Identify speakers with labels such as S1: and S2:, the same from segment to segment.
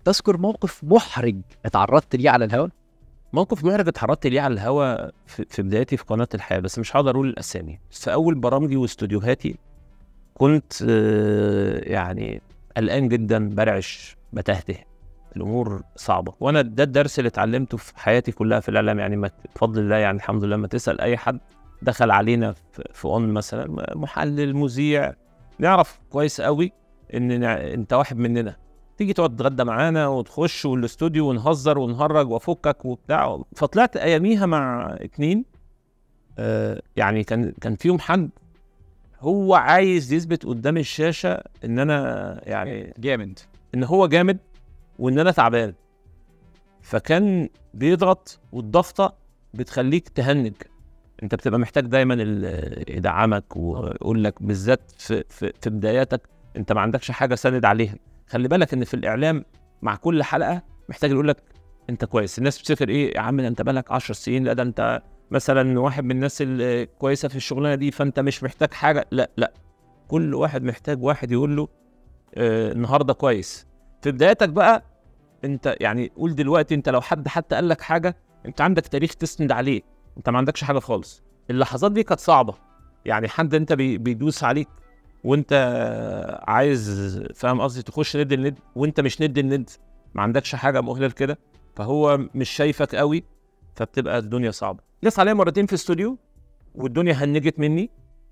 S1: تذكر موقف محرج اتعرضت ليه على الهواء
S2: موقف محرج اتعرضت ليه على الهوا في, في بدايتي في قناه الحياه بس مش هقدر اقول الاسامي في اول برامجي واستوديوهاتي كنت آه، يعني قلقان جدا برعش بتهته الامور صعبه وانا ده الدرس اللي اتعلمته في حياتي كلها في الاعلام يعني ما بفضل الله يعني الحمد لله ما تسال اي حد دخل علينا في, في اون مثلا محلل مذيع نعرف كويس قوي ان نع- انت واحد مننا تيجي تقعد تتغدى معانا وتخش والاستوديو ونهزر ونهرج وافكك وبتاع فطلعت اياميها مع اتنين آه يعني كان كان فيهم حد هو عايز يثبت قدام الشاشه ان انا يعني
S1: جامد
S2: ان هو جامد وان انا تعبان فكان بيضغط والضغطه بتخليك تهنج انت بتبقى محتاج دايما ال- يدعمك ويقول لك بالذات في, في, في بداياتك انت ما عندكش حاجه ساند عليها خلي بالك ان في الاعلام مع كل حلقه محتاج يقول لك انت كويس الناس بتفتكر ايه يا عم ده انت بقالك 10 سنين لا ده انت مثلا واحد من الناس الكويسه في الشغلانه دي فانت مش محتاج حاجه لا لا كل واحد محتاج واحد يقول له آه النهارده كويس في بدايتك بقى انت يعني قول دلوقتي انت لو حد حتى قال لك حاجه انت عندك تاريخ تسند عليه انت ما عندكش حاجه خالص اللحظات دي كانت صعبه يعني حد انت بي بيدوس عليك وانت عايز فاهم قصدي تخش ند الند وانت مش ند الند ما عندكش حاجه مؤهله لكده فهو مش شايفك قوي فبتبقى الدنيا صعبه جت عليا مرتين في استوديو والدنيا هنجت مني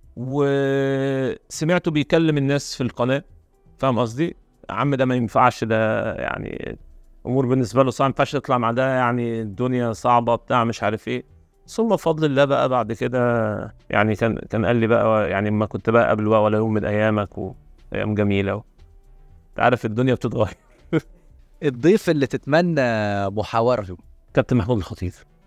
S2: وسمعته بيكلم الناس في القناه فاهم قصدي عم ده ما ينفعش ده يعني امور بالنسبه له صعب ما ينفعش تطلع مع ده يعني الدنيا صعبه بتاع مش عارف ايه ثم بفضل الله بقى بعد كده يعني كان كان قال لي بقى يعني ما كنت بقى قبل بقى ولا يوم من ايامك وايام جميله و... انت عارف الدنيا بتتغير
S1: الضيف اللي تتمنى محاورته
S2: كابتن محمود الخطيب